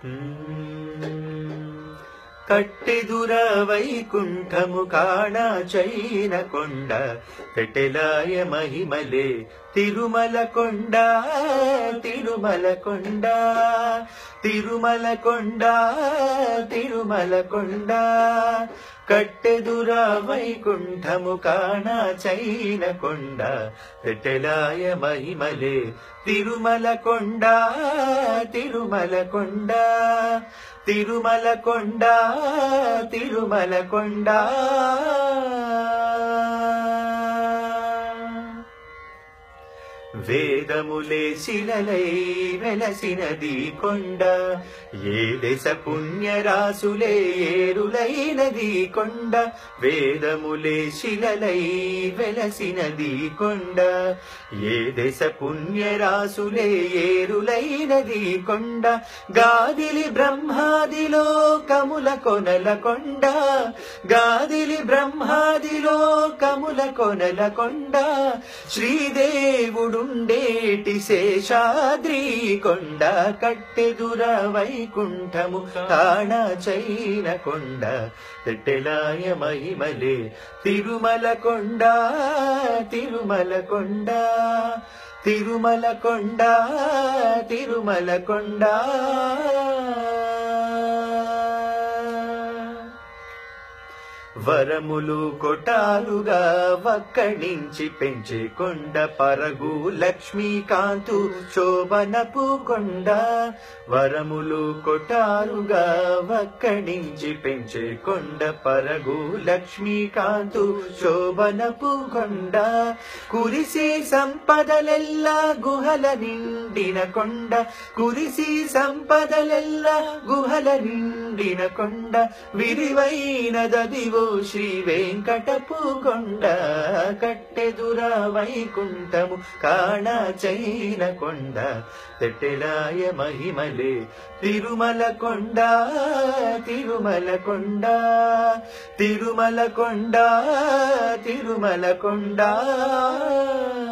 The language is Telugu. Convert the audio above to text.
కట్టెదుర వైకుంఠము కాణ చైన కొండ పెట్టెలాయ మహిమలే తిరుమల కొండ తిరుమల కొండ తిరుమల కొండ తిరుమల కొండ కట్టెదుర వైకుంఠము కాణ చైన కొండ పెట్టెలాయ మహిమలే తిరుమల కొండ తిరుమల కొండ తిరుమల కొండ తిరుమల కొండ వేదములే శిలలై వెలసినది కొండ ఏ దశ పుణ్యరాసులే ఏరులైనది కొండ వేదములే శిలలై వెలసినది కొండ ఏ దశ పుణ్యరాసులే ఏరులైనది కొండ గాదిలి బ్రహ్మాదిలో కముల కొనల కొండ గాదిలి బ్రహ్మాదిలో కముల కొనల కొండ శ్రీదేవుడుండేటి శేషాద్రి కొండ కట్టెదుర వైకుంఠము కాణ చైన కొండ పెట్టెలాయ మహిమలే తిరుమల కొండ తిరుమల కొండ తిరుమల కొండ తిరుమల కొండ వరములు కొటాలుగా వక్కడించి పెంచే కొండ పరగు లక్ష్మీకాంతు శోభనపు కొండ వరములు కొటారుగా వక్కడించి పెంచే కొండ పరగు లక్ష్మీకాంతు శోభనపు కొండ కురిసి సంపదలెల్లా గుహల నిండిన కొండ కురిసి సంపదలెల్లా గుహల నిండిన కొండ విరివైనదదివో శ్రీ వెంకటపు కొండ కట్టెదుర వైకుంఠము కాణ చైన కొండ తెట్టెలాయ మహిమలే తిరుమల కొండ తిరుమల కొండ తిరుమల కొండ తిరుమల కొండ